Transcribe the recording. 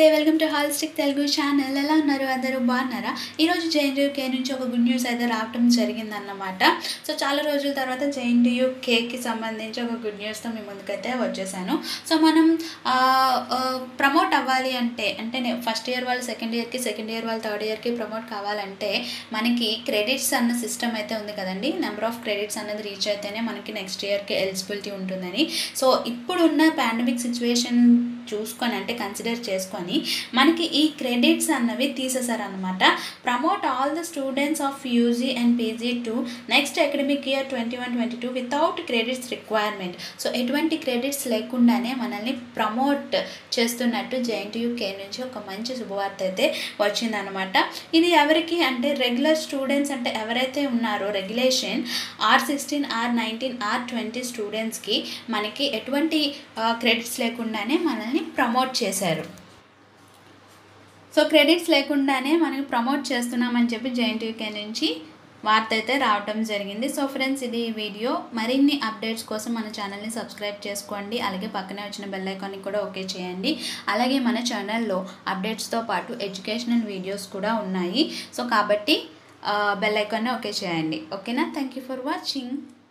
నమస్తే welcome to holistic Telugu channel ఎలా ఉన్నారు అందరూ బాగున్నారా ఈరోజు జేఎన్టీయూ కే నుంచి ఒక గుడ్ న్యూస్ అయితే రావటం జరిగిందన్నమాట సో చాలా రోజుల తర్వాత జేఎన్టీయూ కేకి సంబంధించి ఒక గుడ్ న్యూస్తో మీ ముందుకైతే వచ్చేసాను సో మనం ప్రమోట్ అవ్వాలి అంటే అంటే ఫస్ట్ ఇయర్ వాళ్ళు సెకండ్ ఇయర్కి సెకండ్ ఇయర్ వాళ్ళు థర్డ్ ఇయర్కి ప్రమోట్ కావాలంటే మనకి క్రెడిట్స్ అన్న సిస్టమ్ అయితే ఉంది కదండి నెంబర్ ఆఫ్ క్రెడిట్స్ అన్నది రీచ్ అయితేనే మనకి నెక్స్ట్ ఇయర్కి ఎలిజిబిలిటీ ఉంటుందని సో ఇప్పుడున్న పాండమిక్ సిచ్యువేషన్ చూసుకొని అంటే కన్సిడర్ చేసుకొని మనకి ఈ క్రెడిట్స్ అన్నవి తీసేశారనమాట promote all the students of UG and PG to next academic year twenty one twenty two without credits requirement so ఎటువంటి క్రెడిట్స్ లేకుండానే మనల్ని ప్రమోట్ చేస్తున్నట్టు జేఎన్టీయూ కే నుంచి ఒక మంచి శుభవార్త అయితే వచ్చిందనమాట ఇది ఎవరికి అంటే రెగ్యులర్ స్టూడెంట్స్ అంటే ఎవరైతే ఉన్నారో regulation R sixteen R nineteen R twenty స్టూడెంట్స్కి మనకి ఎటువంటి క్రెడిట్స్ లేకుండానే మనల్ని ప్రమోట్ చేశారు సో క్రెడిట్స్ లేకుండానే మనకి ప్రమోట్ చేస్తున్నామని చెప్పి జేఎన్టీయూకే నుంచి వార్త అయితే రావటం జరిగింది సో ఫ్రెండ్స్ ఇది వీడియో మరిన్ని అప్డేట్స్ కోసం మన ఛానల్ని సబ్స్క్రైబ్ చేసుకోండి అలాగే పక్కనే వచ్చిన బెల్ ఐకాన్ని కూడా ఓకే చేయండి అలాగే మన ఛానల్లో అప్డేట్స్తో పాటు ఎడ్యుకేషనల్ వీడియోస్ కూడా ఉన్నాయి సో కాబట్టి బెల్ ఐకాన్ని ఓకే చేయండి ఓకేనా థ్యాంక్ యూ ఫర్ వాచింగ్